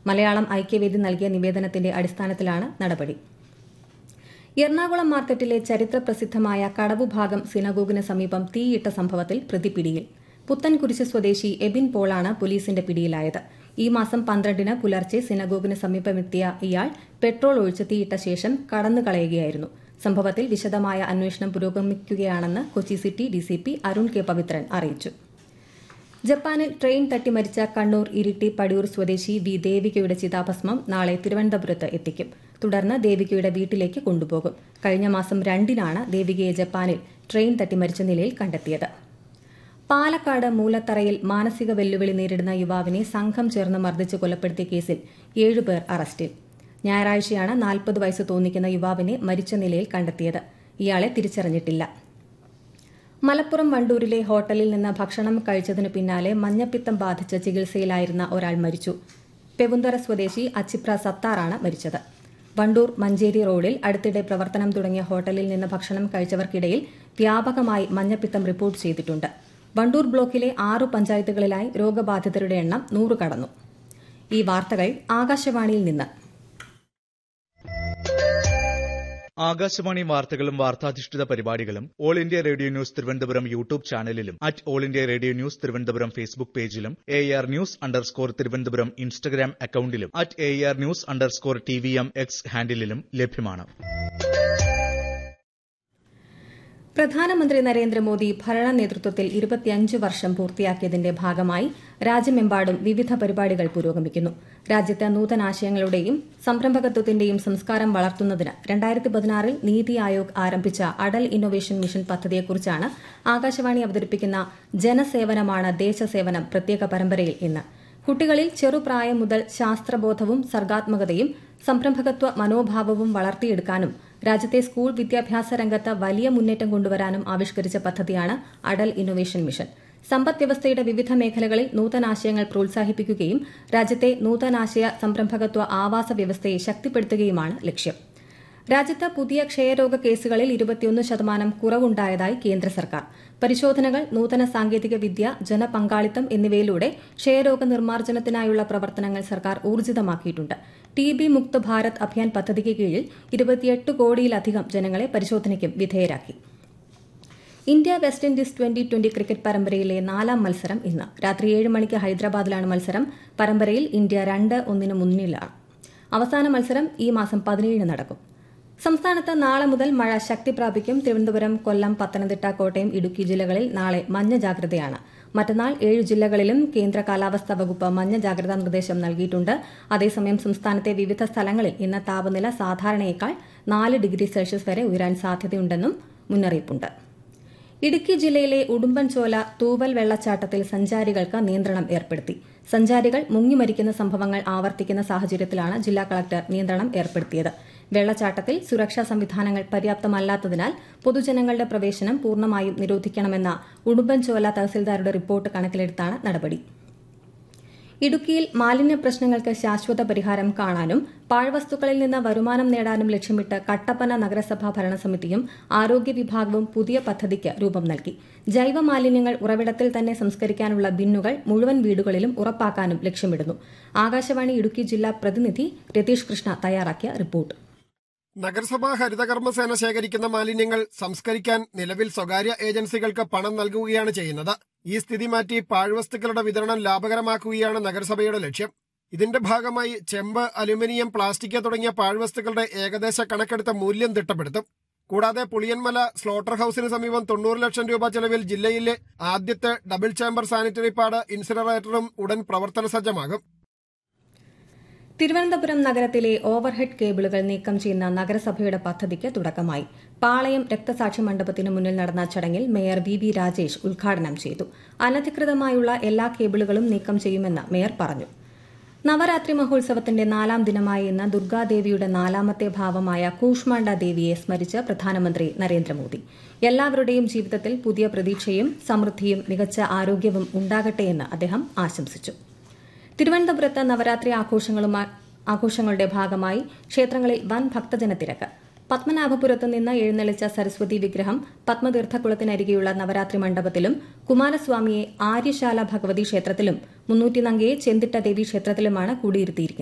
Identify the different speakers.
Speaker 1: മലയാളം ഐക്യവേദി നൽകിയ നിവേദനത്തിന്റെ അടിസ്ഥാനത്തിലാണ് നടപടി എറണാകുളം മാർക്കറ്റിലെ ചരിത്രപ്രസിദ്ധമായ കടവുഭാഗം സിനഗോഗിന് സമീപം തീയിട്ട സംഭവത്തിൽ പ്രതി പിടിയിൽ പുത്തൻകുരിശ് സ്വദേശി എബിൻ പോളാണ് പോലീസിന്റെ പിടിയിലായത് ഈ മാസം പന്ത്രണ്ടിന് പുലർച്ചെ സിനഗോഗിന് സമീപമെത്തിയ ഇയാൾ പെട്രോൾ ഒഴിച്ച് തീയിട്ട ശേഷം കടന്നുകളയുകയായിരുന്നു സംഭവത്തിൽ വിശദമായ അന്വേഷണം പുരോഗമിക്കുകയാണെന്ന് Kochi city DCP Arun K Pavithran അറിയിച്ചു ജപ്പാനിൽ ട്രെയിൻ തട്ടി മരിച്ച കണ്ണൂർ ഇരിട്ടി പടിയൂർ സ്വദേശി വി ദേവികയുടെ ചിതാഭസ്മം നാളെ തിരുവനന്തപുരത്ത് എത്തിക്കും തുടർന്ന് ദേവികയുടെ വീട്ടിലേക്ക് കൊണ്ടുപോകും കഴിഞ്ഞ മാസം രണ്ടിനാണ് ദേവികയെ ജപ്പാനിൽ ട്രെയിൻ തട്ടി മരിച്ച നിലയിൽ കണ്ടെത്തിയത് പാലക്കാട് മൂലത്തറയിൽ മാനസിക വെല്ലുവിളി നേരിടുന്ന യുവാവിനെ സംഘം ചേർന്ന് മർദ്ദിച്ച് കൊലപ്പെടുത്തിയ കേസിൽ ഏഴുപേർ അറസ്റ്റിൽ ഞായറാഴ്ചയാണ് നാൽപ്പത് വയസ്സ് തോന്നിക്കുന്ന യുവാവിനെ മരിച്ച നിലയിൽ കണ്ടെത്തിയത് ഇയാളെ തിരിച്ചറിഞ്ഞിട്ടില്ല മലപ്പുറം വണ്ടൂരിലെ ഹോട്ടലിൽ നിന്ന് ഭക്ഷണം കഴിച്ചതിനു പിന്നാലെ മഞ്ഞപ്പിത്തം ബാധിച്ച് ചികിത്സയിലായിരുന്ന ഒരാൾ മരിച്ചു പെവുന്തറ സ്വദേശി അച്ചിപ്ര സത്താറാണ് മരിച്ചത് വണ്ടൂർ മഞ്ചേരി റോഡിൽ അടുത്തിടെ പ്രവർത്തനം തുടങ്ങിയ ഹോട്ടലിൽ നിന്ന് ഭക്ഷണം കഴിച്ചവർക്കിടയിൽ വ്യാപകമായി മഞ്ഞപ്പിത്തം റിപ്പോർട്ട് ചെയ്തിട്ടുണ്ട് വണ്ടൂർ ബ്ലോക്കിലെ ആറു പഞ്ചായത്തുകളിലായി രോഗബാധിതരുടെ എണ്ണം നൂറ് കടന്നു ഈ വാർത്തകൾ ആകാശവാണിയിൽ നിന്ന്
Speaker 2: ആകാശവാണി വാർത്തകളും വാർത്താധിഷ്ഠിത പരിപാടികളും All India Radio News Thiruvananthapuram YouTube ചാനലിലും at All India Radio News Thiruvananthapuram Facebook പേജിലും A R News underscore Thiruvananthapuram Instagram അക്കൌണ്ടിലും at A R News underscore T V M X ഹാൻഡിലും ലഭ്യമാണ്
Speaker 1: പ്രധാനമന്ത്രി നരേന്ദ്രമോദി ഭരണ നേതൃത്വത്തിൽ ഇരുപത്തിയഞ്ച് വർഷം പൂർത്തിയാക്കിയതിന്റെ ഭാഗമായി രാജ്യമെമ്പാടും വിവിധ പരിപാടികൾ പുരോഗമിക്കുന്നു രാജ്യത്ത് നൂതനാശയങ്ങളുടെയും സംരംഭകത്വത്തിന്റെയും സംസ്കാരം വളർത്തുന്നതിന് രണ്ടായിരത്തി പതിനാറിൽ നീതി ആയോഗ് ആരംഭിച്ച അടൽ ഇന്നൊവേഷൻ മിഷൻ പദ്ധതിയെക്കുറിച്ചാണ് ആകാശവാണി അവതരിപ്പിക്കുന്ന ജനസേവനമാണ് ദേശസേവനം പ്രത്യേക പരമ്പരയിൽ ഇന്ന് കുട്ടികളിൽ ചെറുപ്രായം മുതൽ ശാസ്ത്രബോധവും സർഗാത്മകതയും സംരംഭകത്വ മനോഭാവവും വളർത്തിയെടുക്കാനും രാജ്യത്തെ സ്കൂൾ വിദ്യാഭ്യാസ രംഗത്ത് വലിയ മുന്നേറ്റം കൊണ്ടുവരാനും ആവിഷ്കരിച്ച പദ്ധതിയാണ് അടൽ ഇന്നൊവേഷൻ മിഷൻ സമ്പദ് വ്യവസ്ഥയുടെ വിവിധ മേഖലകളിൽ നൂതനാശയങ്ങൾ പ്രോത്സാഹിപ്പിക്കുകയും രാജ്യത്തെ നൂതനാശയ സംരംഭകത്വ ആവാസ വ്യവസ്ഥയെ ശക്തിപ്പെടുത്തുകയുമാണ് ലക്ഷ്യം രാജ്യത്ത് പുതിയ ക്ഷയരോഗ കേസുകളിൽ ഇരുപത്തിയൊന്ന് ശതമാനം കുറവുണ്ടായതായി കേന്ദ്ര സർക്കാർ പരിശോധനകൾ നൂതന സാങ്കേതിക വിദ്യ ജനപങ്കാളിത്തം എന്നിവയിലൂടെ ക്ഷയരോഗ നിർമ്മാർജ്ജനത്തിനായുള്ള പ്രവർത്തനങ്ങൾ സർക്കാർ ഊർജിതമാക്കിയിട്ടുണ്ട് ടി ബി മുക്ത് ഭാരത് അഭിയാൻ പദ്ധതിക്ക് കീഴിൽ ഇരുപത്തിയെട്ട് കോടിയിലധികം ജനങ്ങളെ പരിശോധനയ്ക്കും വിധേയരാക്കി India West Indies twenty twenty cricket പരമ്പരയിലെ നാലാം മത്സരം ഇന്ന് രാത്രി ഏഴ് മണിക്ക് ഹൈദരാബാദിലാണ് മത്സരം പരമ്പരയിൽ ഇന്ത്യ രണ്ട് ഒന്നിന് മുന്നിലാണ് അവസാന മത്സരം ഈ മാസം പതിനേഴിന് നടക്കും സംസ്ഥാനത്ത് നാളെ മുതൽ മഴ ശക്തി പ്രാപിക്കും തിരുവനന്തപുരം കൊല്ലം പത്തനംതിട്ട കോട്ടയം ഇടുക്കി ജില്ലകളിൽ നാളെ മഞ്ഞ ജാഗ്രതയാണ് മറ്റന്നാൾ ഏഴ് ജില്ലകളിലും കേന്ദ്ര കാലാവസ്ഥാ വകുപ്പ് മഞ്ഞ ജാഗ്രതാ നിർദ്ദേശം നൽകിയിട്ടുണ്ട് അതേസമയം സംസ്ഥാനത്തെ വിവിധ സ്ഥലങ്ങളിൽ ഇന്ന് താപനില സാധാരണയേക്കാൾ നാല് ഡിഗ്രി സെൽഷ്യസ് വരെ ഉയരാൻ സാധ്യതയുണ്ടെന്നും മുന്നറിയിപ്പുണ്ട് ഇടുക്കി ജില്ലയിലെ ഉടുമ്പൻചോല തൂവൽ വെള്ളച്ചാട്ടത്തിൽ സഞ്ചാരികൾക്ക് നിയന്ത്രണം ഏർപ്പെടുത്തി സഞ്ചാരികൾ മുങ്ങിമരിക്കുന്ന സംഭവങ്ങൾ ആവർത്തിക്കുന്ന സാഹചര്യത്തിലാണ് ജില്ലാ കളക്ടർ നിയന്ത്രണം ഏർപ്പെടുത്തിയത് വെള്ളച്ചാട്ടത്തിൽ സുരക്ഷാ സംവിധാനങ്ങൾ പര്യാപ്തമല്ലാത്തതിനാൽ പൊതുജനങ്ങളുടെ പ്രവേശനം പൂർണ്ണമായും നിരോധിക്കണമെന്ന ഉടുമ്പൻചോല തഹസിൽദാരുടെ റിപ്പോർട്ട് കണക്കിലെടുത്താണ് നടപടി ഇടുക്കിയിൽ മാലിന്യ പ്രശ്നങ്ങൾക്ക് ശാശ്വത പരിഹാരം കാണാനും പാഴ്വസ്തുക്കളിൽ നിന്ന് വരുമാനം നേടാനും ലക്ഷ്യമിട്ട് കട്ടപ്പന നഗരസഭാ ഭരണസമിതിയും ആരോഗ്യ വിഭാഗവും പുതിയ പദ്ധതിക്ക് രൂപം നൽകി ജൈവ മാലിന്യങ്ങൾ ഉറവിടത്തിൽ തന്നെ സംസ്കരിക്കാനുള്ള ബിന്നുകൾ മുഴുവൻ വീടുകളിലും ഉറപ്പാക്കാനും ലക്ഷ്യമിടുന്നു ആകാശവാണി ഇടുക്കി ജില്ലാ പ്രതിനിധി രതീഷ് കൃഷ്ണ തയ്യാറാക്കിയ റിപ്പോർട്ട്
Speaker 3: നഗരസഭാ ഹരിതകർമ്മസേന ശേഖരിക്കുന്ന മാലിന്യങ്ങൾ സംസ്കരിക്കാൻ നിലവിൽ സ്വകാര്യ ഏജൻസികൾക്ക് പണം നൽകുകയാണ് ചെയ്യുന്നത് ഈ സ്ഥിതി മാറ്റി പാഴ്വസ്തുക്കളുടെ വിതരണം ലാഭകരമാക്കുകയാണ് നഗരസഭയുടെ ലക്ഷ്യം ഇതിന്റെ ഭാഗമായി ചെമ്പ് അലുമിനിയം പ്ലാസ്റ്റിക് തുടങ്ങിയ പാഴ്വസ്തുക്കളുടെ ഏകദേശ കണക്കെടുത്ത മൂല്യം തിട്ടപ്പെടുത്തും കൂടാതെ പുളിയൻമല സ്ലോട്ടർ ഹൌസിന് സമീപം തൊണ്ണൂറ് ലക്ഷം രൂപ ചെലവിൽ ജില്ലയിലെ ആദ്യത്തെ ഡബിൾ ചേംബർ സാനിറ്ററി പാഡ് ഇൻസിനറേറ്ററും ഉടൻ പ്രവർത്തന സജ്ജമാകും
Speaker 1: തിരുവനന്തപുരം നഗരത്തിലെ ഓവർഹെഡ് കേബിളുകൾ നീക്കം ചെയ്യുന്ന നഗരസഭയുടെ പദ്ധതിക്ക് തുടക്കമായി പാളയം രക്തസാക്ഷി മണ്ഡപത്തിന് മുന്നിൽ നടന്ന ചടങ്ങിൽ മേയർ വി വി രാജേഷ് ഉദ്ഘാടനം ചെയ്തു അനധികൃതമായുള്ള എല്ലാ കേബിളുകളും നീക്കം ചെയ്യുമെന്ന് മേയർ പറഞ്ഞു നവരാത്രി മഹോത്സവത്തിന്റെ നാലാം ദിനമായ ഇന്ന് ദുർഗാദേവിയുടെ നാലാമത്തെ ഭാവമായ കൂഷ്മാണ്ഡ ദേവിയെ സ്മരിച്ച് പ്രധാനമന്ത്രി നരേന്ദ്രമോദി എല്ലാവരുടെയും ജീവിതത്തിൽ പുതിയ പ്രതീക്ഷയും സമൃദ്ധിയും മികച്ച ആരോഗ്യവും ഉണ്ടാകട്ടെയെന്ന് അദ്ദേഹം ആശംസിച്ചു തിരുവനന്തപുരത്ത് നവരാത്രി ആഘോഷങ്ങളുമായി ആഘോഷങ്ങളുടെ ഭാഗമായി ക്ഷേത്രങ്ങളിൽ വൻ ഭക്തജന തിരക്ക് പത്മനാഭപുരത്ത് നിന്ന് എഴുന്നള്ളിച്ച സരസ്വതി വിഗ്രഹം പത്മതീർത്ഥക്കുളത്തിനരികെയുള്ള നവരാത്രി മണ്ഡപത്തിലും കുമാരസ്വാമിയെ ആര്യശാല ഭഗവതി ക്ഷേത്രത്തിലും മുന്നൂറ്റിനങ്കയെ ചെന്തിട്ട ദേവി ക്ഷേത്രത്തിലുമാണ് കൂടിയിരുത്തിയിരിക്കുന്നത്